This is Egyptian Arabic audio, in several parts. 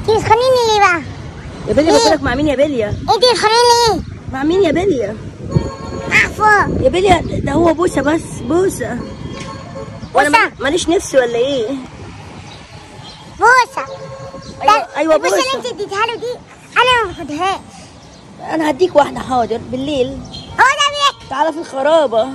انت بتخونيني ليه بقى؟ يا بيليا بقول لك مع مين يا بيليا انت بتخونيني ليه؟ مع مين يا بيليا عفوا يا بيليا ده هو بوسه بس بوسه وانا بوسة؟ ما- ماليش نفس ولا ايه بوسه ايوه ايوه البوسه اللي بوسه انت اديتها له دي انا ما باخدهاش انا هديك واحده حاضر بالليل هو ده بيه تعالى في الخرابه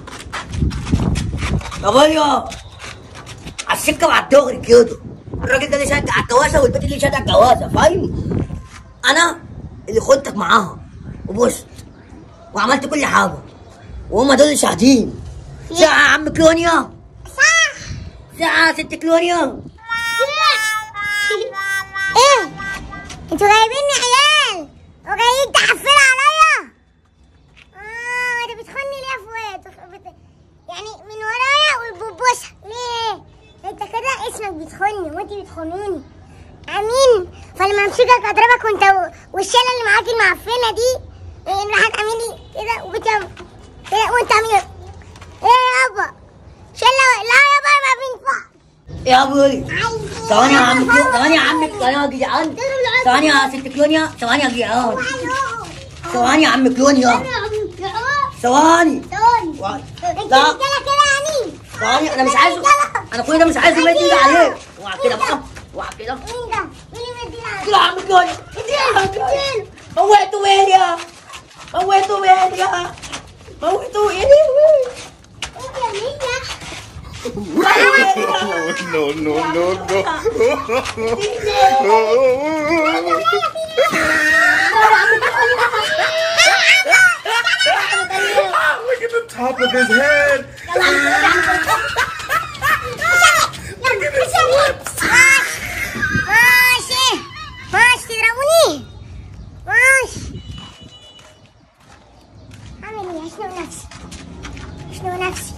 يا بيا على السكه وعلى الدغري كده الراجل ده اللي شجع الجوازه والبنت اللي شجع الجوازه فاهم انا اللي خدتك معاها وبصت وعملت كل حاجه وهم دول اللي شاهدين ساعة يا عم كلونيا صح ساعة يا ست كلونيا ايه انتوا جايبيني عيال وجايين تحفلوا عليا اه انت بتخوني ليه يا فؤاد بت- يعني من ورايا والبوبوسه ليه انت كده اسمك بتخوني وانت بتخونوني امين فلما امسكك اضربك وانت و- والشله اللي معاكي المعفنه دي إيه، راح تعملي كده وانت كده وانت عامله ايه يابا شله لا يابا ما بينفع يا ابوي ثواني يا عم كلو- ثواني يا عم ثواني يا جدعان ثواني يا ست كلونيا ثواني يا جدعان ثواني يا عم كلونيا ثواني وا- انت لا. رجاله كده يعني ثواني انا مش عايز انا كل ده مش عايز يمد ايدي عليك وقع كده بقى وقع كده مين ده؟ مين اللي مدينا عليك؟ كده يا عم كلونيا اديله موتوا ويليا موتوا ويليا موتوا ويليا انت يا مين ده؟ no, no, no, no. Look at the top of his head. Look at his lips. ماشي ماشي تضربوني ماشي اعمل ايه اشنق نفسي اشنق نفسي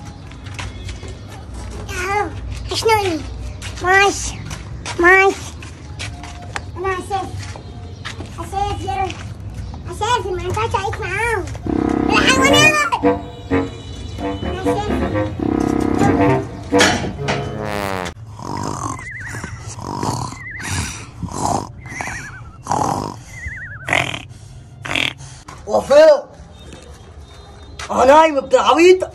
اهو اشنقني ماشي ماشي انا هسافر هسافر هسافر ما ينفعش اعيش معاهم الحيوانات انا هسافر وفاء انا نايم ابن عبيطة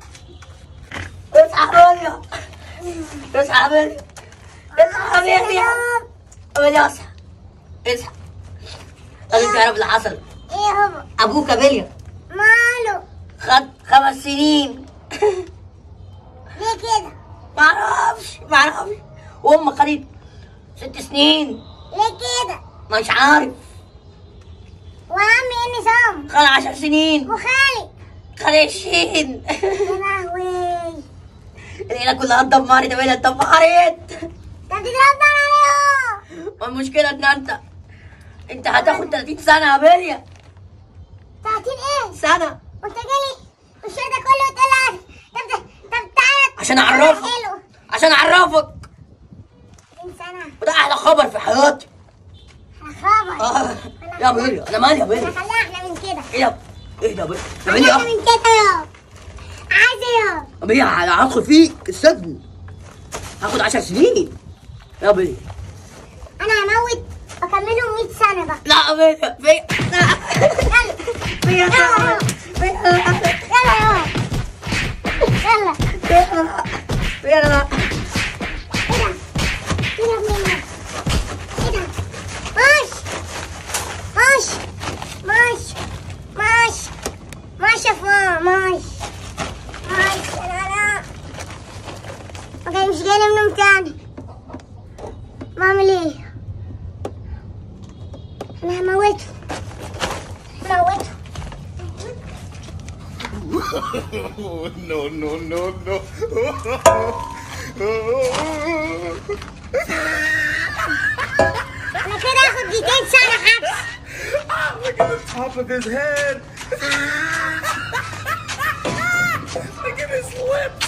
اصحى يا اصحى يا بني اصحى يا بني بني اصحى اصحى لازم تعرف اللي حصل ايه هو ابوك يا بليا ماله خد خمس سنين ليه كده معرفش معرفش وامك خدت ست سنين ليه كده مش عارف وعمي ايه النظام خد عشر سنين وخالي خد عشرين يا لهوي العيلة كلها اتدمرت يا بليا اتدمرت ده بتضربنا عليهم والمشكلة ان انت انت هتاخد 30 سنة يا بليا 30 ايه سنة وانت جالي الشيء ده كله وتقول لي طب طب تعالى عشان اعرفك حلو عشان اعرفك 30 سنة وده احلى خبر في حياتي خبر آه. يا بليا انا مالي يا بليا خليها احلى من كده ايه ده ايه ده يا بليا يا خليها احلى بليا من كده يا عايزة يا يا بليا انا هدخل فيك السجن هاخد 10 سنين يا بليا انا هموت واكملهم 100 سنة بقى لا يا بليا بليا يلا بليا يلا بليا يلا يلا يلا بليا لا ايه ده؟ ايه ده منك؟ ايه ده؟ ماشي ماشي ماشي ماشي ماشي يا فا ماشي ماشي لا لا اوكي مش جاي منهم تاني بعمل ايه؟ انا هموته هموته no, no, no, no. انا كده هاخد 200 سنة حبس Look at the top of his head. Look at his lips.